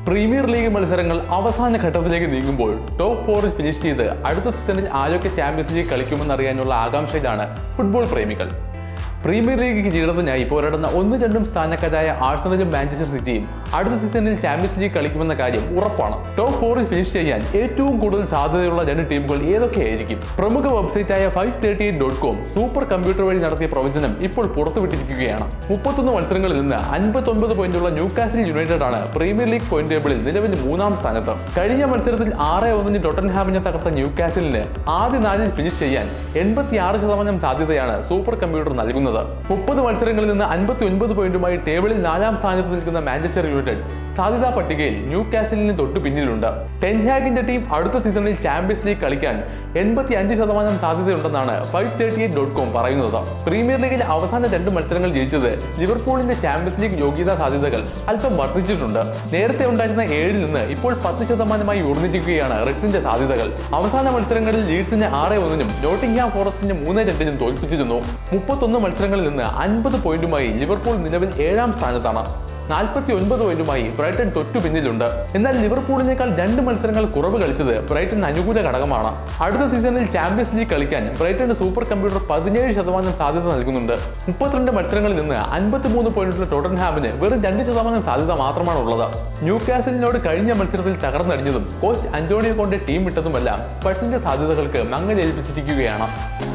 premier league മത്സരങ്ങൾ അവസാന ഘട്ടത്തിലേക്ക് നീങ്ങുമ്പോൾ ടോപ്പ് ഫോറിൽ ഫിനിഷ് ചെയ്ത് അടുത്ത സീസണിൽ ആരൊക്കെ ചാമ്പ്യൻസ് ലീഗ് കളിക്കുമെന്നറിയാനുള്ള ആകാംക്ഷയിലാണ് ഫുട്ബോൾ പ്രേമികൾ പ്രീമിയർ ലീഗ് കിരീടത്തിനായി പോരാടുന്ന ഒന്ന് രണ്ടും സ്ഥാനക്കാരായ ആഴ്സണലും മാഞ്ചസ്റ്റർ സിറ്റിയും അടുത്ത സീസണിൽ ചാമ്പ്യൻസ് ലീഗ് കളിക്കുമെന്ന കാര്യം ഉറപ്പാണ് ടോപ്പ് ഫോറിൽ ഫിനിഷ് ചെയ്യാൻ ഏറ്റവും കൂടുതൽ സാധ്യതയുള്ള രണ്ട് ടീമുകൾ ഏതൊക്കെയായിരിക്കും പ്രമുഖ വെബ്സൈറ്റായ five thirty eight dot com super computer വഴി നടത്തിയ പ്രവചനം ഇപ്പോൾ പുറത്തുവിട്ടിരിക്കുകയാണ് മുപ്പത്തൊന്ന് മത്സരങ്ങളിൽ നിന്ന് അൻപത്തൊൻപത് പോയിന്റുള്ള ന്യൂകാസിൽ യുണൈറ്റഡ് ആണ് പ്രീമിയർ ലീഗ് പോയിന്റ് ടേബിളിൽ നിലവിൽ മൂന്നാം സ്ഥാനത്ത് കഴിഞ്ഞ മത്സരത്തിൽ ആറ് ഒന്നിന് ടൊട്ടൻഹാമിനെ തകർത്ത ന്യൂകാസിലിന് ആദ്യ നാലിൽ ഫിനിഷ് ചെയ്യാൻ എൺപത്തിയാറ് ശതമാനം സാധ്യതയാണ് സൂപ്പർ കമ്പ്യൂട്ടർ നൽകുന്നത് മുപ്പത് മത്സരങ്ങളിൽ നിന്ന് അൻപത്തി ഒൻപത് പോയിന്റുമായി ടേബിളിൽ നാലാം സ്ഥാനത്ത് നിൽക്കുന്ന മാഞ്ചസ്റ്റർ യുണൈറ്റഡ് സാധ്യതാ പട്ടികയിൽ ന്യൂ കാസിലിന് തൊട്ടു പിന്നിലുണ്ട് ടെൻഹാഗിന്റെ ടീം അടുത്ത സീസണിൽ ചാമ്പ്യൻസ് ലീഗ് കളിക്കാൻ എൺപത്തി അഞ്ച് ശതമാനം സാധ്യതയുണ്ടെന്നാണ് five thirty eight dot com പറയുന്നത് പ്രീമിയർ ലീഗിൽ അവസാന രണ്ട് മത്സരങ്ങൾ ജയിച്ചത് ലിവർപൂളിന്റെ ചാമ്പ്യൻസ് ലീഗ് യോഗ്യതാ സാധ്യതകൾ അല്പം വർദ്ധിച്ചിട്ടുണ്ട് നേരത്തെ ഉണ്ടായിരുന്ന ഏഴിൽ നിന്ന് ഇപ്പോൾ പത്ത് ശതമാനമായി ഉയർന്നിരിക്കുകയാണ് റെഡ്സിന്റെ സാധ്യതകൾ അവസാന മത്സരങ്ങളിൽ ലീഡ്സിനെ ആറ് ഒന്നിനും നോട്ടിംഗ്ഹാം ഫോറസ്റ്റിനെ മൂന്ന് രണ്ടിനും തോൽപ്പിച്ചിരുന്നു മുപ്പത്തൊന്ന് മത്സരങ്ങളിൽ നിന്ന് അൻപത് പോയിന്റുമായി ലിവർപൂൾ നിലവിൽ ഏഴാം സ്ഥാനത്താണ് നാൽപ്പത്തി ഒൻപത് പോയിന്റുമായി ബ്രൈറ്റൺ തൊറ്റു പിന്നിലുണ്ട് എന്നാൽ ലിവർപൂളിനേക്കാൾ രണ്ട് മത്സരങ്ങൾ കുറവ് കളിച്ചത് ബ്രൈറ്റൺ അനുകൂല ഘടകമാണ് അടുത്ത സീസണിൽ ചാമ്പ്യൻസ് ലീഗ് കളിക്കാൻ ബ്രൈറ്റന്റെ സൂപ്പർ കമ്പ്യൂട്ടർ പതിനേഴ് ശതമാനം സാധ്യത നൽകുന്നുണ്ട് മുപ്പത്തിരണ്ട് മത്സരങ്ങളിൽ നിന്ന് അൻപത്തിമൂന്ന് പോയിന്റുള്ള ടോട്ടൻഹാമിന് വെറും രണ്ട് ശതമാനം സാധ്യത മാത്രമാണ് ഉള്ളത് ന്യൂ കാസലിനോട് കഴിഞ്ഞ മത്സരത്തിൽ തകർന്നടിഞ്ഞതും കോച്ച് അന്റോണിയോ കൊണ്ട് ടീം വിട്ടതുമെല്ലാം സ്പഴ്സിന്റെ സാധ്യതകൾക്ക് മങ്ങലേൽപ്പിച്ചിരിക്കുകയാണ്